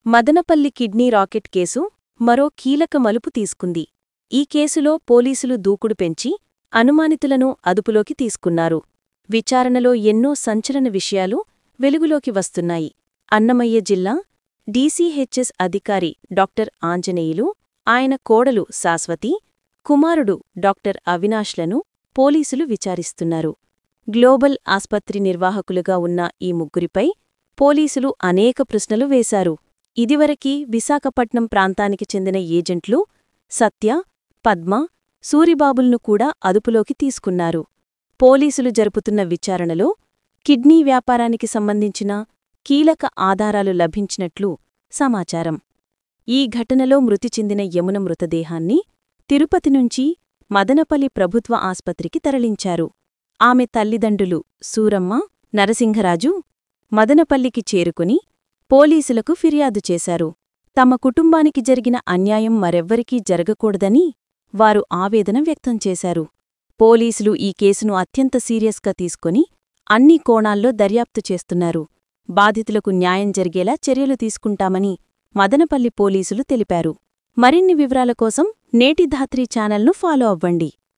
Madanapalle kidney racket case మరో కీలక మలుపు తీసుకుంది ఈ కేసులో పోలీసులు దూకుడు పెంచి అనుమానితులను అదుపులోకి తీసుకున్నారు విచారణలో ఎన్నో సంచలన విషయాలు వెలుగులోకి వస్తున్నాయి అన్నమయ్య జిల్లా డీసీహెచ్ఎస్ అధికారి డాక్టర్ ఆంజనేయులు ఆయన కోడలు శాశ్వతి కుమారుడు డాక్టర్ అవినాష్లను పోలీసులు విచారిస్తున్నారు గ్లోబల్ ఆస్పత్రి నిర్వాహకులుగా ఉన్న ఈ ముగ్గురిపై పోలీసులు అనేక ప్రశ్నలు వేశారు ఇదివరకీ విశాఖపట్నం ప్రాంతానికి చెందిన ఏజెంట్లు సత్య పద్మ సూరిబాబుల్ను కూడా అదుపులోకి తీసుకున్నారు పోలీసులు జరుపుతున్న విచారణలో కిడ్నీ వ్యాపారానికి సంబంధించిన కీలక ఆధారాలు లభించినట్లు సమాచారం ఈ ఘటనలో మృతి చెందిన యమున మృతదేహాన్ని తిరుపతి నుంచి మదనపల్లి ప్రభుత్వ ఆస్పత్రికి తరలించారు ఆమె తల్లిదండ్రులు సూరమ్మ నరసింహరాజు మదనపల్లికి చేరుకుని పోలీసులకు ఫిర్యాదు చేశారు తమ కుటుంబానికి జరిగిన అన్యాయం మరెవ్వరికీ జరగకూడదని వారు ఆవేదన వ్యక్తం చేశారు పోలీసులు ఈ కేసును అత్యంత సీరియస్గా తీసుకొని అన్ని కోణాల్లో దర్యాప్తు చేస్తున్నారు బాధితులకు న్యాయం జరిగేలా చర్యలు తీసుకుంటామని మదనపల్లి పోలీసులు తెలిపారు మరిన్ని వివరాల కోసం నేటి ధాత్రి ఛానల్ను ఫాలో అవ్వండి